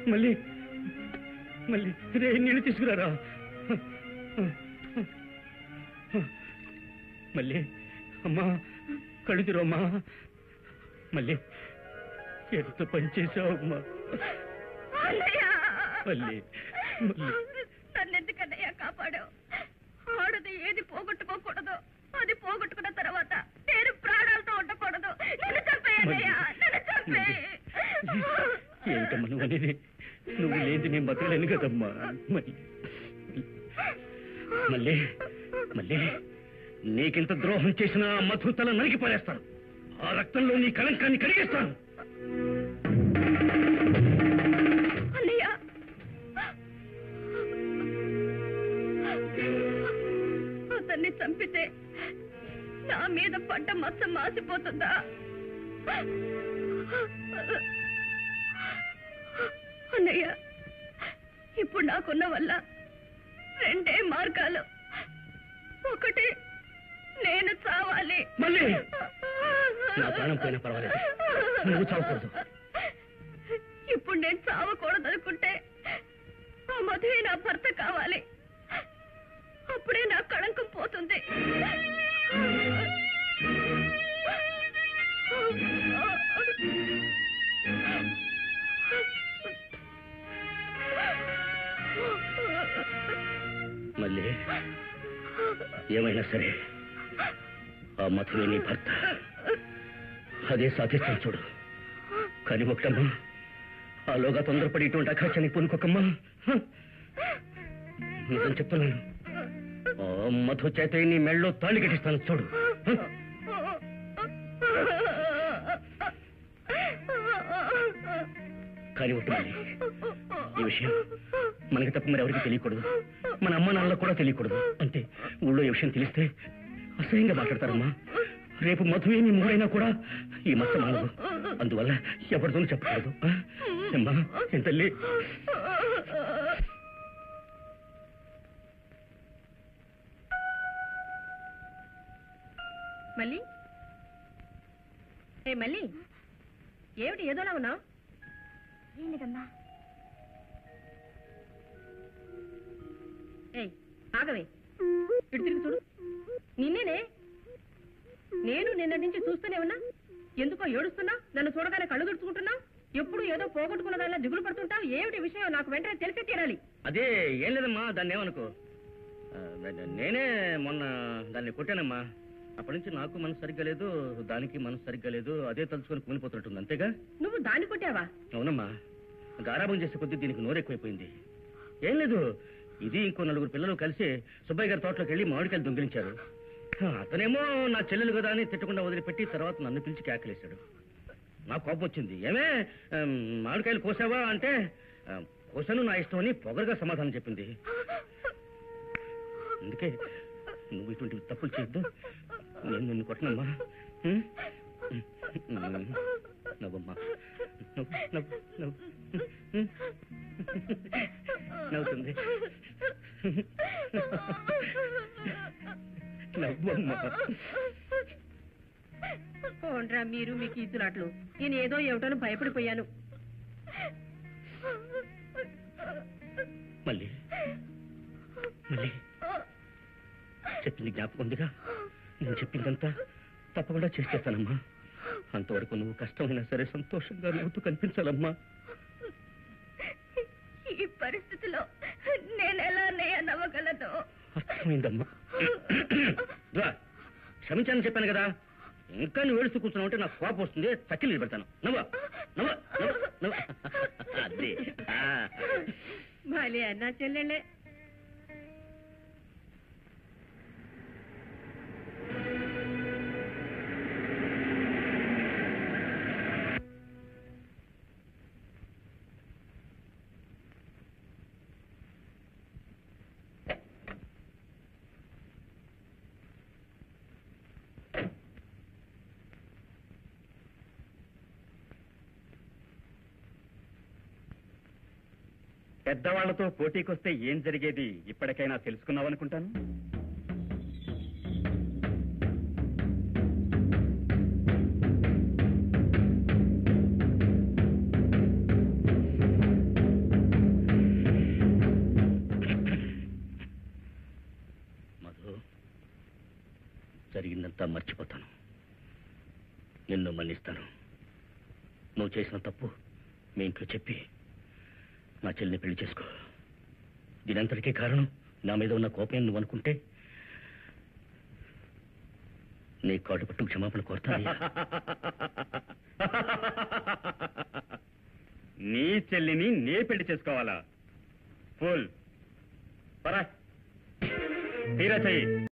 మళ్ళీ మళ్ళీ రే నీళ్ళు తీసుకురారా మళ్ళీ అమ్మా కళ్ళు తెరవమ్మా మళ్ళీ ఎంత పని చేసావు అమ్మా మళ్ళీ మళ్ళీ నన్నెందుకన్నయ్యా కాపాడావు ఆడది ఏది పోగొట్టుకోకూడదు అది పోగొట్టుకున్న తర్వాత నేను ప్రాణాలతో ఉండకూడదు నన్ను చంపేయన్నయ్యా నన్ను చంపేయి ఏమిటమ్మా నువ్వు అనేది నువ్వు లేదు నేను బతకలేను కదమ్మా మళ్ళీ మళ్ళీ మళ్ళీ నీకింత ద్రోహం చేసిన ఆ మధుతల నరికి పారేస్తాను ఆ రక్తంలో నీ కళంకాన్ని కడిగేస్తాను అన్నయ్య అతన్ని చంపితే నా మీద పడ్డ మచ్చ మాసిపోతుందా అన్నయ్య ఇప్పుడు నాకున్న వల్ల రెండే మార్గాలు ఒకటి నేను చావాలి మళ్ళీ నా ప్రాణం పోయినా పర్వాలేదు నువ్వు చావకూడదు ఇప్పుడు నేను చావకూడదు అనుకుంటే ఆ మధువే నా భర్త కావాలి అప్పుడే నా కళంకం పోతుంది మళ్ళీ ఏమైనా సరే ఆ మధువే నీ భర్త అదే సాధిస్తాను చూడు కానీ ఒకటమ్మా ఆలోగా తొందరపడి ఇటువంటి అఖాచాన్ని పొనుకోకమ్మా హ? నిజం చెప్తున్నాను ఆ మధు చేత నీ మెళ్ళో తాళి కట్టిస్తాను చూడు హ? కానీ ఒకటి మళ్ళీ ఈ విషయం మనకి తప్ప మరి ఎవరికి తెలియకూడదు మన అమ్మ నాన్నలకు కూడా తెలియకూడదు అంతే ఊళ్ళో ఈ విషయం తెలిస్తే అసహ్యంగా మాట్లాడతారమ్మా రేపు మధువే నీ మూడైనా కూడా ఈ మచ్చ మానదు అందువల్ల ఎవరితోనూ చెప్పకూడదు ఆ? అమ్మా ఏం తల్లి మళ్ళీ ఏ మళ్ళీ ఏమిటి ఏదోలా ఉన్నావు ఏం లేదమ్మా ఏయ్ ఆగవే ఇటు తిరిగి చూడు నిన్నేనే నేను నిన్న నుంచి చూస్తూనే ఉన్నా ఎందుకో ఏడుస్తున్నా నన్ను చూడగానే కళ్ళు తుడుచుకుంటున్నా ఎప్పుడు ఏదో పోగొట్టుకున్న దానిలా దిగులు పడుతుంటావు ఏమిటి విషయం నాకు వెంటనే తెలిసే తీరాలి అదే ఏం లేదమ్మా దాన్ని ఏమనుకో ఆ, నేనే మొన్న దాన్ని కొట్టానమ్మా అప్పటి నుంచి నాకు మనసు సరిగ్గా లేదు దానికి మనసు సరిగ్గా లేదు అదే తలుచుకొని కుమిలిపోతుంటుంది అంతేగా నువ్వు దాన్ని కొట్టావా అవునమ్మా గారాబం చేసే కొద్దీ దీనికి నోరు ఎక్కువైపోయింది ఏం లేదు ఇది ఇంకో నలుగురు పిల్లలు కలిసి సుబ్బయ్య గారి తోటలోకి వెళ్ళి మామిడికాయలు దొంగిలించారు హా, అతనేమో నా చెల్లెలు కదా అని తిట్టకుండా వదిలిపెట్టి తర్వాత నన్ను పిలిచి కేకలేశాడు నాకు కోపం వచ్చింది ఏమే ఆమ్, మామిడికాయలు కోసావా అంటే "ఆ, కోసాను నా ఇష్టం అని పొగరుగా సమాధానం చెప్పింది అందుకే నువ్వు ఇటువంటి తప్పులు చేయొద్దు నేను నిన్ను కొట్టనమ్మా ఉం? నవ్వమ్మా నవ్వు, నవ్వు, నవ్వు. ఉం? నవ్వుతుంది నవ్వమ్మా పోండ్రా మీరు మీకు ఇస్తున్నట్లు నేను ఏదో ఏమిటోనో భయపడిపోయాను మళ్ళీ మళ్ళీ చెప్పింది జ్ఞాపకం ఉందిగా నేను చెప్పిందంతా తప్పకుండా చేసేస్తానమ్మా అంతవరకు నువ్వు కష్టమైనా సరే సంతోషంగా నవ్వుతూ కనిపించాలమ్మా ఈ పరిస్థితిలో నేను ఎలా అన్నయ్య నవ్వగలను అర్థమైందమ్మా రా, క్షమించాలని చెప్పాను కదా ఇంకా నువ్వు ఏడుస్తూ కూర్చున్నావు అంటే నాకు కోపం వస్తుంది చచ్చిలు పెడతాను నవ్వ నవ్వ నవ్వ నవ్వ అదే ఆ. భలే అన్నా చెల్లెళ్ళే పెద్దవాళ్లతో పోటీకొస్తే ఏం జరిగేది ఇప్పటికైనా తెలుసుకున్నావనుకుంటాను మర్చిపోతాను నిన్ను మన్నిస్తాను నువ్వు చేసిన తప్పు మీ ఇంట్లో చెప్పి నా చెల్లిని పెళ్లి చేసుకో దీనంతటికీ కారణం నా మీద ఉన్న కోపం నువ్వు అనుకుంటే నీ కాడు పట్టు క్షమాపణ కోరుతాను నీ చెల్లిని నే పెళ్లి చేసుకోవాలా ఫుల్ పరా తీరా చెయ్యి